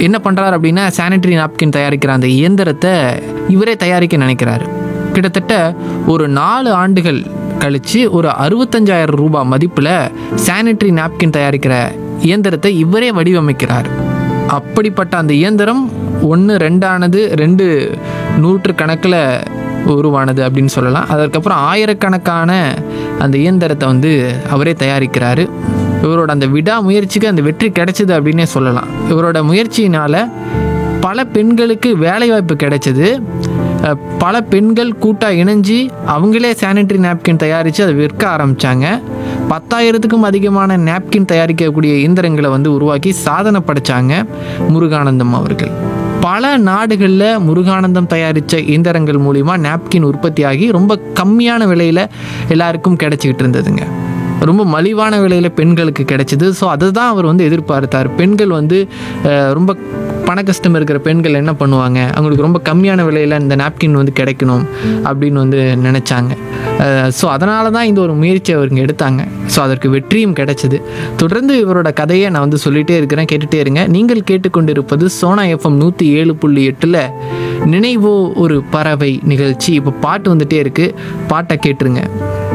என்ன பண்ணுறாரு அப்படின்னா சானிட்டரி நாப்கின் தயாரிக்கிற அந்த இயந்திரத்தை இவரே தயாரிக்க நினைக்கிறாரு கிட்டத்தட்ட ஒரு நாலு ஆண்டுகள் கழித்து ஒரு அறுபத்தஞ்சாயிரம் ரூபாய் மதிப்பில் சானிட்டரி நாப்கின் தயாரிக்கிற இயந்திரத்தை இவரே வடிவமைக்கிறார் அப்படிப்பட்ட அந்த இயந்திரம் ஒன்று ரெண்டானது ரெண்டு நூற்று கணக்கில் உருவானது அப்படின்னு சொல்லலாம் அதற்கப்புறம் ஆயிரக்கணக்கான அந்த இயந்திரத்தை வந்து அவரே தயாரிக்கிறாரு இவரோட அந்த விடாமுயற்சிக்கு அந்த வெற்றி கிடைச்சது அப்படின்னே சொல்லலாம் இவரோட முயற்சியினால் பல பெண்களுக்கு வேலைவாய்ப்பு கிடைச்சது அஹ், பல பெண்கள் கூட்டாக இணைஞ்சு அவங்களே சானிட்டரி நாப்கின் தயாரித்து அதை விற்க ஆரம்பித்தாங்க பத்தாயிரத்துக்கும் அதிகமான நாப்கின் தயாரிக்கக்கூடிய இயந்திரங்களை வந்து உருவாக்கி சாதனை படைச்சாங்க முருகானந்தம் அவர்கள் பல நாடுகளில் முருகானந்தம் தயாரித்த இயந்திரங்கள் மூலிமா நாப்கின் உற்பத்தியாகி ரொம்ப கம்மியான விலையில் எல்லாருக்கும் கிடைச்சிக்கிட்டு இருந்ததுங்க ரொம்ப மலிவான விலையில் பெண்களுக்கு கிடைச்சிது ஸோ அதை தான் அவர் வந்து எதிர்பார்த்தார் பெண்கள் வந்து அஹ், ரொம்ப பண கஷ்டம் இருக்கிற பெண்கள் என்ன பண்ணுவாங்க அவங்களுக்கு ரொம்ப கம்மியான விலையில் இந்த நாப்கின் வந்து கிடைக்கணும் அப்படின்னு வந்து நினச்சாங்க ஸோ அதனால தான் இந்த ஒரு முயற்சி அவருங்க எடுத்தாங்க ஸோ அதற்கு வெற்றியும் கிடைச்சது தொடர்ந்து இவரோட கதையை நான் வந்து சொல்லிகிட்டே இருக்கிறேன் கேட்டுகிட்டே இருங்க நீங்கள் கேட்டுக்கொண்டிருப்பது சோனா எஃப்எம் நூற்றி ஏழு புள்ளி எட்டில் நினைவோ ஒரு பறவை நிகழ்ச்சி இப்போ பாட்டு வந்துட்டே இருக்குது பாட்டை கேட்டுருங்க